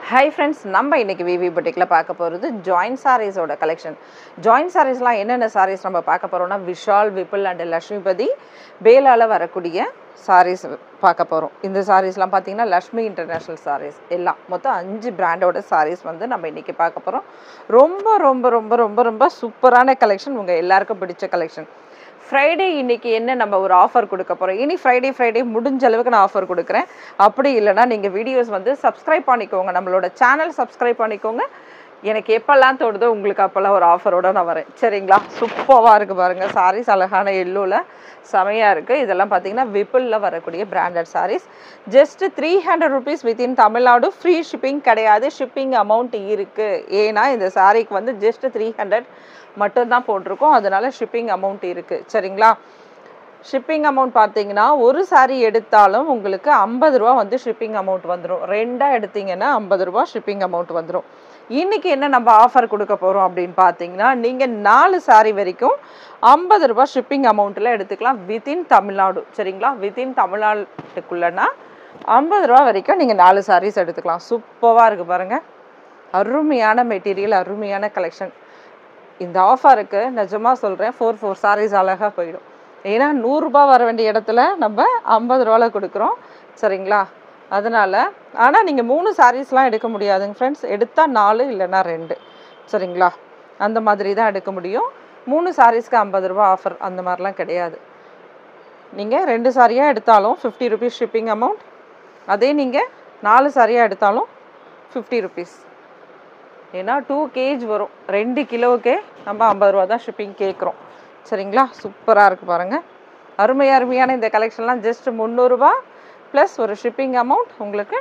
hi friends நம்ம இன்னைக்கு விவி புட்டிக்கில் பார்க்க போகிறது ஜாயின் சாரீஸோட கலெக்ஷன் ஜாயின் சாரீஸ்லாம் என்னென்ன சாரீஸ் நம்ம பார்க்க போகிறோம்னா விஷால் விபுல் அண்ட் லக்ஷ்மிபதி பேலால வரக்கூடிய சாரீஸ் பார்க்க போகிறோம் இந்த சாரீஸ்லாம் பார்த்தீங்கன்னா லக்ஷ்மி இன்டர்நேஷ்னல் சாரீஸ் எல்லாம் மொத்தம் அஞ்சு பிராண்டோட சாரீஸ் வந்து நம்ம இன்றைக்கி பார்க்க போகிறோம் ரொம்ப ரொம்ப ரொம்ப ரொம்ப ரொம்ப சூப்பரான கலெக்ஷன் உங்கள் எல்லாருக்கும் பிடிச்ச கலெக்ஷன் ஃப்ரைடே இன்னைக்கு என்ன நம்ம ஒரு ஆஃபர் கொடுக்க போகிறோம் இனி ஃப்ரைடே ஃப்ரைடே முடிஞ்ச அளவுக்கு நான் ஆஃபர் கொடுக்குறேன் அப்படி இல்லைன்னா நீங்கள் வீடியோஸ் வந்து சப்ஸ்கிரைப் பண்ணிக்கோங்க நம்மளோட சேனல் சப்ஸ்கிரைப் பண்ணிக்கோங்க எனக்கு எப்போல்லாம் தோடுதோ உங்களுக்கு அப்போல்லாம் ஒரு ஆஃபரோட நான் வரேன் சரிங்களா சூப்பராக இருக்குது பாருங்கள் சாரீஸ் அழகான எல்லோவில் செமையாக இருக்குது இதெல்லாம் பார்த்தீங்கன்னா விப்புலில் வரக்கூடிய branded saris just three hundred rupees within Tamil Nadu free shipping கிடையாது ஷிப்பிங் அமௌண்ட் இருக்குது ஏன்னா இந்த சாரீக்கு வந்து ஜஸ்ட் த்ரீ ஹண்ட்ரட் மட்டும்தான் போட்டிருக்கோம் அதனால ஷிப்பிங் அமௌண்ட் இருக்குது சரிங்களா ஷிப்பிங் அமௌண்ட் பார்த்தீங்கன்னா ஒரு saree எடுத்தாலும் உங்களுக்கு ஐம்பது ரூபா வந்து ஷிப்பிங் அமௌண்ட் வந்துடும் ரெண்டாக எடுத்தீங்கன்னா ஐம்பது ரூபா ஷிப்பிங் அமௌண்ட் வந்துடும் இன்னைக்கு என்ன நம்ம ஆஃபர் கொடுக்க போகிறோம் அப்படின்னு பார்த்தீங்கன்னா நீங்கள் நாலு saree வரைக்கும் ஐம்பது ரூபா ஷிப்பிங் அமௌண்ட்டில் எடுத்துக்கலாம் வித்தின் தமிழ்நாடு சரிங்களா வித்தின் தமிழ்நாட்டுக்குள்ளனா ஐம்பது ரூபா வரைக்கும் நீங்கள் நாலு sarees எடுத்துக்கலாம் சூப்பராக இருக்குது பாருங்கள் அருமையான மெட்டீரியல் அருமையான கலெக்ஷன் இந்த ஆஃபருக்கு நிஜமாக சொல்கிறேன் ஃபோர் ஃபோர் சாரீஸ் அழகாக போயிடும் ஏன்னா நூறுரூபா வர வேண்டிய இடத்துல நம்ம ஐம்பது ரூபாவில் கொடுக்குறோம் சரிங்களா அதனால் ஆனால் நீங்கள் மூணு சாரீஸ்லாம் எடுக்க முடியாதுங்க ஃப்ரெண்ட்ஸ் எடுத்தால் நாலு இல்லைன்னா ரெண்டு சரிங்களா அந்த மாதிரி தான் எடுக்க முடியும் மூணு சாரீஸ்க்கு ஐம்பது ரூபா ஆஃபர் அந்த மாதிரிலாம் கிடையாது நீங்கள் ரெண்டு சாரியாக எடுத்தாலும் ஃபிஃப்டி ருபீஸ் ஷிப்பிங் அமௌண்ட் அதே நீங்கள் நாலு சாரியாக எடுத்தாலும் ஃபிஃப்டி ருபீஸ் ஏன்னா டூ கேஜ் வரும் ரெண்டு கிலோவுக்கே நம்ம ஐம்பது ரூபா தான் ஷிப்பிங் கேட்குறோம் சரிங்களா சூப்பராக இருக்குது பாருங்கள் அருமை அருமையான இந்த கலெக்ஷன்லாம் ஜஸ்ட் முந்நூறுரூபா ப்ளஸ் ஒரு ஷிப்பிங் அமௌண்ட் உங்களுக்கு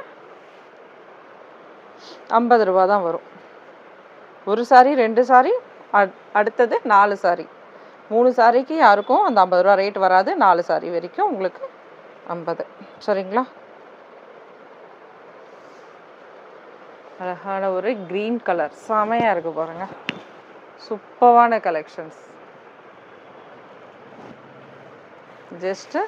ஐம்பது ரூபா தான் வரும் ஒரு சாரி ரெண்டு சாரி அடுத்தது நாலு சாரி மூணு சாரிக்கு யாருக்கும் அந்த ஐம்பது ரூபா ரேட் வராது நாலு சாரி வரைக்கும் உங்களுக்கு ஐம்பது சரிங்களா அழகான ஒரு க்ரீன் கலர் செமையாக இருக்கு பாருங்க சூப்பரான collections just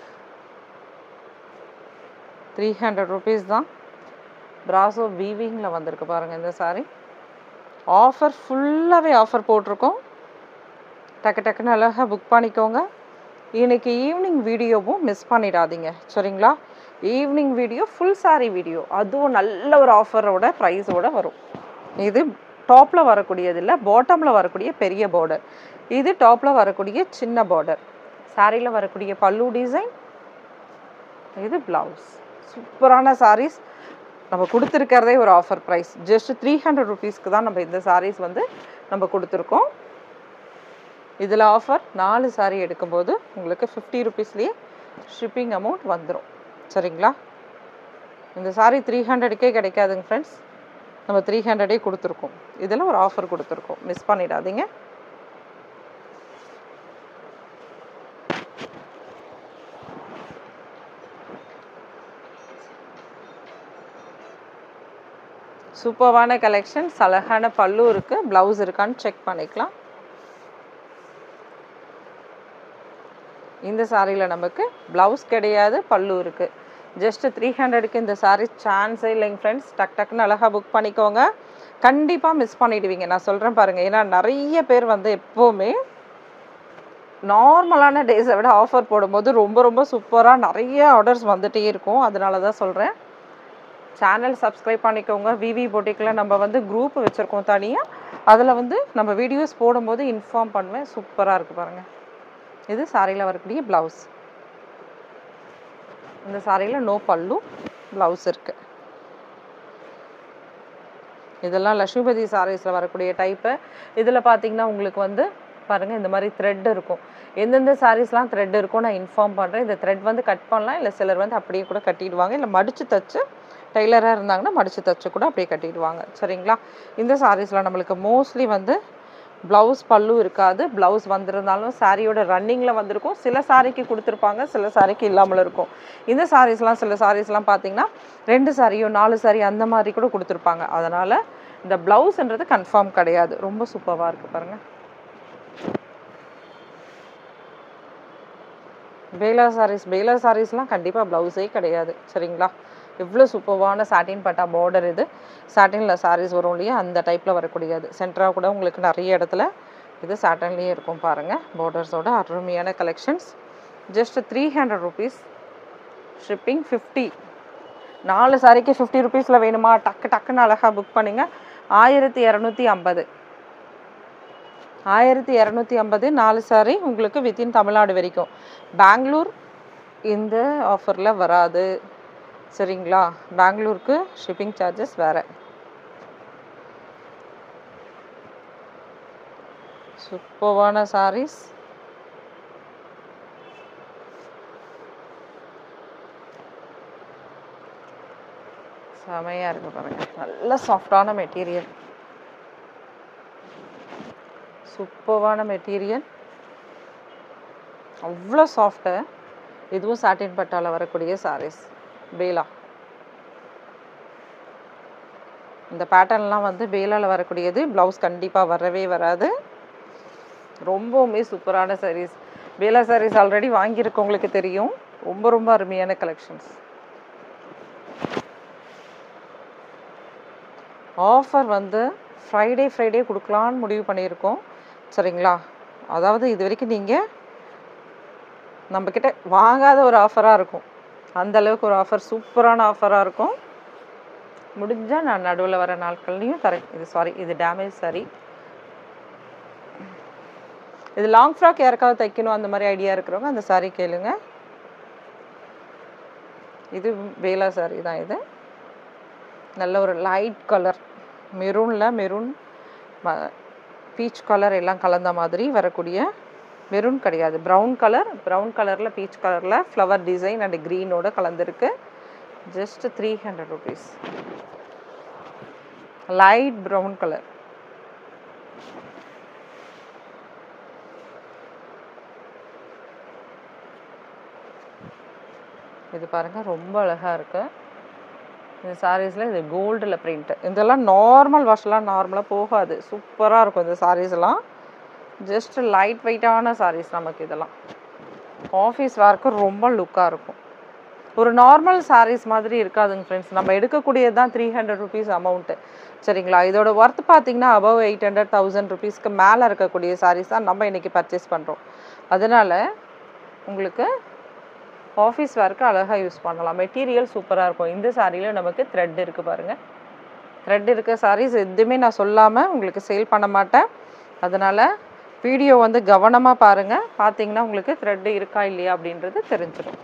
three hundred rupees தான் பிராசோ வீவிங்கில் வந்திருக்கு பாருங்கள் இந்த சாரி ஆஃபர் ஃபுல்லாகவே ஆஃபர் போட்டிருக்கோம் டக்கு டக்குன்னு அழகாக புக் பண்ணிக்கோங்க இன்னைக்கு ஈவினிங் வீடியோவும் மிஸ் பண்ணிடாதீங்க சரிங்களா evening video full sari video அதுவும் நல்ல ஒரு ஆஃபரோட ப்ரைஸோட வரும் இது டாப்பில் வரக்கூடியது இல்லை பாட்டமில் வரக்கூடிய பெரிய பார்டர் இது டாப்பில் வரக்கூடிய சின்ன பார்டர் சாரியில் வரக்கூடிய பல்லு டிசைன் இது ப்ளவுஸ் சூப்பரான சாரீஸ் நம்ம கொடுத்துருக்கிறதே ஒரு offer price just three hundred ருபீஸ்க்கு தான் நம்ம இந்த சாரீஸ் வந்து நம்ம கொடுத்துருக்கோம் இதில் ஆஃபர் நாலு சாரீ எடுக்கும்போது உங்களுக்கு ஃபிஃப்டி ருபீஸ்லேயே ஷிப்பிங் அமௌண்ட் வந்துடும் சரிங்களா இந்த சாரீ த்ரீ ஹண்ட்ரடுக்கே கிடைக்காதுங்க ஃப்ரெண்ட்ஸ் நம்ம த்ரீ ஹண்ட்ரடே கொடுத்துருக்கோம் இதில் ஒரு ஆஃபர் கொடுத்துருக்கோம் மிஸ் பண்ணிடாதீங்க சூப்பர்வான கலெக்ஷன்ஸ் அழகான பல்லு இருக்குது ப்ளவுஸ் இருக்கான்னு செக் பண்ணிக்கலாம் இந்த சாரியில் நமக்கு ப்ளவுஸ் கிடையாது பல்லு இருக்குது ஜஸ்ட் த்ரீ ஹண்ட்ரடுக்கு இந்த சாரீ சான்ஸே இல்லைங்க ஃப்ரெண்ட்ஸ் டக் டக்குன்னு அழகாக புக் பண்ணிக்கோங்க கண்டிப்பாக மிஸ் பண்ணிடுவீங்க நான் சொல்கிறேன் பாருங்கள் ஏன்னா நிறைய பேர் வந்து எப்போவுமே நார்மலான டேஸை விட ஆஃபர் போடும்போது ரொம்ப ரொம்ப சூப்பராக நிறைய ஆர்டர்ஸ் வந்துகிட்டே இருக்கும் அதனால தான் சொல்கிறேன் சேனல் சப்ஸ்கிரைப் பண்ணிக்கோங்க விவி போட்டிக்கில் நம்ம வந்து குரூப் வச்சுருக்கோம் தனியாக அதில் வந்து நம்ம வீடியோஸ் போடும்போது இன்ஃபார்ம் பண்ணுவேன் சூப்பராக இருக்குது பாருங்கள் இது சாரியில் வரக்கூடிய ப்ளவுஸ் இந்த சாரியில் நோ பல்லு ப்ளவுஸ் இருக்குது இதெல்லாம் லக்ஷ்மிபதி சாரீஸில் வரக்கூடிய டைப்பு இதில் பார்த்தீங்கன்னா உங்களுக்கு வந்து பாருங்கள் இந்த மாதிரி த்ரெட் இருக்கும் எந்தெந்த சாரீஸ்லாம் த்ரெட் இருக்கும் நான் இன்ஃபார்ம் பண்ணுறேன் இந்த த்ரெட் வந்து கட் பண்ணலாம் இல்லை சிலர் வந்து அப்படியே கூட கட்டிடுவாங்க இல்லை மடித்து தச்சு டெய்லராக இருந்தாங்கன்னா மடித்து தச்சு கூட அப்படியே கட்டிடுவாங்க சரிங்களா இந்த சாரீஸில் நம்மளுக்கு மோஸ்ட்லி வந்து ப்ளவுஸ் பல்லு இருக்காது ப்ளவுஸ் வந்திருந்தாலும் சாரியோட ரன்னிங்கில் வந்திருக்கும் சில சாரிக்கு கொடுத்துருப்பாங்க சில சாரிக்கு இல்லாமல் இருக்கும் இந்த சாரீஸ்லாம் சில சாரீஸ்லாம் பார்த்தீங்கன்னா ரெண்டு சாரியோ நாலு சாரி அந்த மாதிரி கூட கொடுத்துருப்பாங்க அதனால் இந்த ப்ளவுஸ்ன்றது கன்ஃபார்ம் கிடையாது ரொம்ப சூப்பராக இருக்குது பாருங்கள் பேலா சாரீஸ் பேலா சாரீஸ்லாம் கண்டிப்பாக ப்ளவுஸே கிடையாது சரிங்களா எவ்வளோ சூப்பர்வான சாட்டின் பட்டா பார்டர் இது சாட்டினில் சாரீஸ் வரும் இல்லையா அந்த டைப்பில் வரக்கூடியது சென்டராக கூட உங்களுக்கு நிறைய இடத்துல இது சாட்டன்லேயே இருக்கும் பாருங்கள் பார்டர்ஸோட அருமையான collections just three hundred rupees shipping fifty நாலு சாரிக்கு ஃபிஃப்டி ருபீஸில் வேணுமா டக்கு டக்குன்னு அழகாக புக் பண்ணுங்க ஆயிரத்தி இரநூத்தி ஐம்பது ஆயிரத்தி இரநூத்தி ஐம்பது நாலு சாரி உங்களுக்கு வித்தின் தமிழ்நாடு வரைக்கும் பெங்களூர் இந்த ஆஃபரில் வராது சரிங்களா பெங்களூருக்கு ஷிப்பிங் சார்ஜஸ் வேறு சூப்பர்வான சாரீஸ் செமையாக இருக்குது பாருங்க நல்ல சாஃப்டான மெட்டீரியல் சூப்பர்வான மெட்டீரியல் அவ்வளோ சாஃப்ட்டு இதுவும் சாட்டின் பட்டால வரக்கூடிய சாரீஸ் பேலா இந்த பேட்டர்ன்லாம் வந்து பேலாவில் வரக்கூடியது ப்ளவுஸ் கண்டிப்பாக வரவே வராது ரொம்பவுமே சூப்பரான சாரீஸ் பேலா சாரீஸ் ஆல்ரெடி வாங்கியிருக்கவங்களுக்கு தெரியும் ரொம்ப ரொம்ப அருமையான கலெக்ஷன்ஸ் ஆஃபர் வந்து ஃப்ரைடே ஃப்ரைடே கொடுக்கலான்னு முடிவு பண்ணியிருக்கோம் சரிங்களா அதாவது இது வரைக்கும் நீங்கள் நம்மக்கிட்ட வாங்காத ஒரு ஆஃபராக இருக்கும் அந்த அளவுக்கு ஒரு ஆஃபர் சூப்பரான ஆஃபராக இருக்கும் முடிஞ்சால் நான் நடுவில் வர நாட்கள்லையும் தரேன் இது சாரி இது டேமேஜ் சாரி இது லாங் ஃப்ராக் யாருக்காவது தைக்கணும் அந்த மாதிரி ஐடியா இருக்கிறவங்க அந்த சாரி கேளுங்க இது வேலா சாரி தான் இது நல்ல ஒரு லைட் கலர் மெரூனில் மெரூன் பீச் கலர் எல்லாம் கலந்த மாதிரி வரக்கூடிய மெரூன் கிடையாது ப்ரௌன் கலர் ப்ரௌன் கலரில் பீச் கலரில் ஃப்ளவர் டிசைன் அண்ட் க்ரீனோட கலந்துருக்கு just three hundred rupees light brown colour இது பாருங்கள் ரொம்ப அழகாக இருக்குது இந்த சாரீஸில் இது கோல்டில் பிரிண்ட்டு இதெல்லாம் நார்மல் வாஷ்லாம் நார்மலாக போகாது சூப்பராக இருக்கும் இந்த சாரீஸ்லாம் ஜஸ்ட் லைட் வெயிட்டான சாரீஸ் நமக்கு இதெல்லாம் ஆஃபீஸ் ஒர்க்கு ரொம்ப லுக்காக இருக்கும் ஒரு நார்மல் சாரீஸ் மாதிரி இருக்காதுங்க ஃப்ரெண்ட்ஸ் நம்ம எடுக்கக்கூடியது தான் த்ரீ ஹண்ட்ரட் ருபீஸ் அமௌண்ட்டு சரிங்களா இதோட ஒர்த் பார்த்தீங்கன்னா அபவ் எயிட் ஹண்ட்ரட் தௌசண்ட் ருபீஸ்க்கு மேலே இருக்கக்கூடிய சாரீஸ் தான் நம்ம இன்றைக்கி பர்ச்சேஸ் பண்ணுறோம் அதனால் உங்களுக்கு ஆஃபீஸ் ஒர்க்கு அழகாக யூஸ் பண்ணலாம் மெட்டீரியல் சூப்பராக இருக்கும் இந்த சாரியில் நமக்கு த்ரெட் இருக்குது பாருங்கள் த்ரெட் இருக்க சாரீஸ் எதுவுமே நான் சொல்லாமல் உங்களுக்கு சேல் பண்ண மாட்டேன் அதனால் வீடியோ வந்து கவனமாக பாருங்கள் பார்த்தீங்கன்னா உங்களுக்கு த்ரெட்டு இருக்கா இல்லையா அப்படின்றது தெரிஞ்சிடும்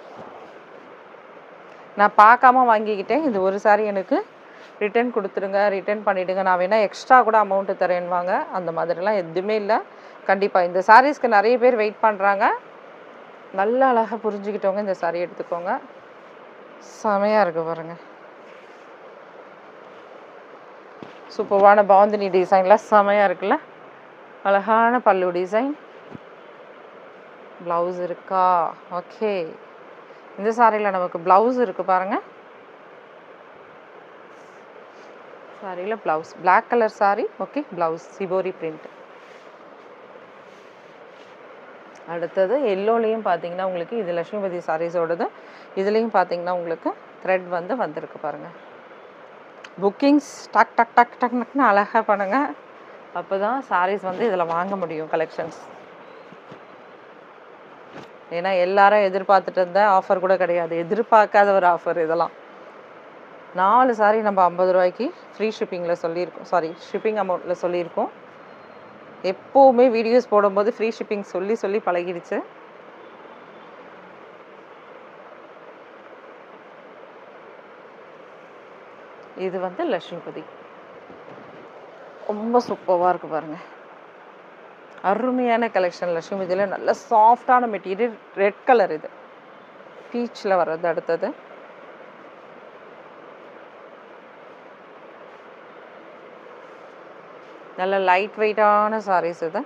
நான் பார்க்காம வாங்கிக்கிட்டேன் இந்த ஒரு சாரி எனக்கு ரிட்டர்ன் கொடுத்துருங்க ரிட்டர்ன் பண்ணிவிடுங்க நான் வேணால் எக்ஸ்ட்ரா கூட அமௌண்ட்டு தரேன்வாங்க அந்த மாதிரிலாம் எதுவுமே இல்லை கண்டிப்பாக இந்த சாரீஸ்க்கு நிறைய பேர் வெயிட் பண்ணுறாங்க நல்ல அழகாக புரிஞ்சுக்கிட்டவங்க இந்த சாரி எடுத்துக்கோங்க செமையாக இருக்கு பாருங்க சூப்பர்வான பாந்தினி டிசைன்லாம் செமையாக இருக்குல்ல அழகான பல்லு டிசைன் ப்ளவுஸ் இருக்கா ஓகே இந்த சாரியில் நமக்கு ப்ளவுஸ் இருக்குது பாருங்கள் சாரியில் blouse black colour sari okay blouse shibori print அடுத்தது எல்லோலையும் பார்த்தீங்கன்னா உங்களுக்கு இது லட்சுமிபதி சாரீஸோடது இதுலேயும் பார்த்தீங்கன்னா உங்களுக்கு த்ரெட் வந்து வந்திருக்கு பாருங்கள் புக்கிங்ஸ் டக் டக் டக் டக் டக்னு அழகாக பண்ணுங்கள் அப்போ தான் சாரீஸ் வந்து இதில் வாங்க முடியும் கலெக்ஷன்ஸ் ஏன்னா எல்லாரும் எதிர்பார்த்துட்டு இருந்த ஆஃபர் கூட கிடையாது எதிர்பார்க்காத ஒரு ஆஃபர் இதெல்லாம் நாலு சாரி நம்ம ஐம்பது ரூபாய்க்கு ஃப்ரீ ஷிப்பிங்கில் சொல்லியிருக்கோம் சாரி ஷிப்பிங் அமௌண்ட்டில் சொல்லியிருக்கோம் எப்போவுமே வீடியோஸ் போடும்போது ஃப்ரீ ஷிப்பிங் சொல்லி சொல்லி பழகிடுச்சு இது வந்து லட்சுமிபதி ரொம்ப சூப்பராக இருக்குது பாருங்கள் அருமையான கலெக்ஷன் லட்சுமிபதியில் நல்ல சாஃப்டான மெட்டீரியல் ரெட் கலர் இது பீச்சில் வர்றது அடுத்தது நல்ல லைட் வெயிட்டான சாரீஸ் இது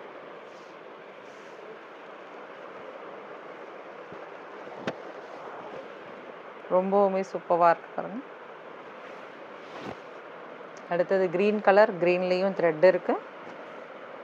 ரொம்பவுமே சூப்பராக இருக்கு பாருங்க அடுத்தது க்ரீன் கலர் க்ரீன்லேயும் த்ரெட் இருக்கு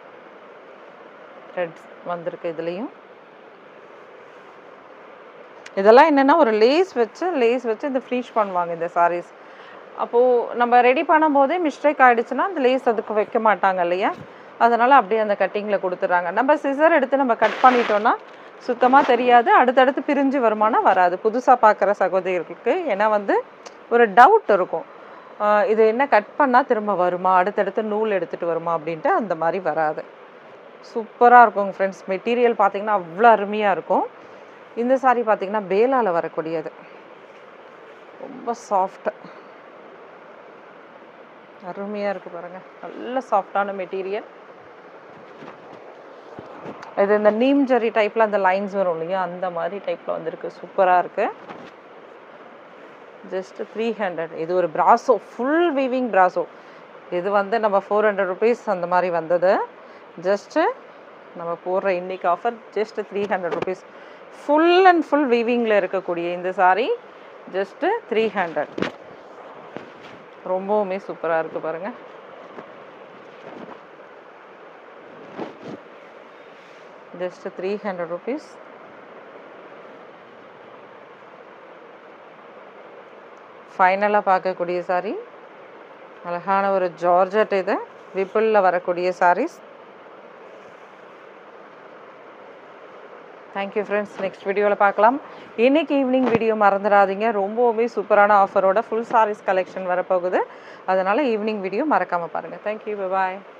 த்ரெட்ஸ் வந்திருக்கு இதுலேயும் இதெல்லாம் என்னென்னா ஒரு லேஸ் வச்சு லேஸ் வச்சு இந்த ஃப்ரீஷ் பண்ணுவாங்க இந்த sarees அப்போது நம்ம ரெடி பண்ணும்போதே மிஸ்டேக் ஆகிடுச்சுன்னா அந்த லேஸ் அதுக்கு வைக்க மாட்டாங்க இல்லையா அதனால் அப்படியே அந்த கட்டிங்கில் கொடுத்துட்றாங்க நம்ம சிசர் எடுத்து நம்ம கட் பண்ணிட்டோம்னா சுத்தமாக தெரியாது அடுத்தடுத்து பிரிஞ்சு வருமானா வராது புதுசாக பார்க்குற சகோதரிகளுக்கு ஏன்னா வந்து ஒரு டவுட் இருக்கும் ஆஹ் இது என்ன கட் பண்ணால் திரும்ப வருமா அடுத்தடுத்து நூல் எடுத்துகிட்டு வருமா அப்படின்ட்டு அந்த மாதிரி வராது சூப்பராக இருக்குங்க ஃப்ரெண்ட்ஸ் மெட்டீரியல் பார்த்தீங்கன்னா அவ்வளோ அருமையாக இருக்கும் இந்த saree பார்த்தீங்கன்னா பேலால வரக்கூடியது ரொம்ப சாஃப்ட் அருமையாக இருக்குது பாருங்க நல்ல சாஃப்டான மெட்டீரியல் இது இந்த நீம் ஜரி டைப்பில் அந்த லைன்ஸ் வரும் இல்லையா அந்த மாதிரி டைப்பில் வந்திருக்கு சூப்பராக இருக்குது ஜஸ்ட் த்ரீ ஹண்ட்ரட் இது ஒரு பிராசோ ஃபுல் வீவிங் பிராசோ இது வந்து நம்ம ஃபோர் ஹண்ட்ரட் ருபீஸ் அந்த மாதிரி வந்தது ஜஸ்ட்டு நம்ம போடுற இன்னைக்கு offer just three hundred rupees full and full வீவிங்கில் இருக்கக்கூடிய இந்த saree ஜஸ்ட்டு த்ரீ ஹண்ட்ரட் ரொம்பவுமே சூப்பராக இருக்குது பாருங்கள் ஜஸ்ட் த்ரீ ஹண்ட்ரட் ருபீஸ் ஃபைனலாக பார்க்கக்கூடிய saree அழகான ஒரு ஜார்ஜட் இது விப்புளில் வரக்கூடிய sarees தேங்க்யூ ஃப்ரெண்ட்ஸ் நெக்ஸ்ட் வீடியோவில் பார்க்கலாம் இன்னைக்கு ஈவினிங் வீடியோ மறந்துடாதீங்க ரொம்பவுமே சூப்பரான ஆஃபரோட ஃபுல் sarees கலெக்ஷன் வரப்போகுது அதனால் ஈவினிங் வீடியோ மறக்காமல் பாருங்கள் தேங்க்யூ பாய்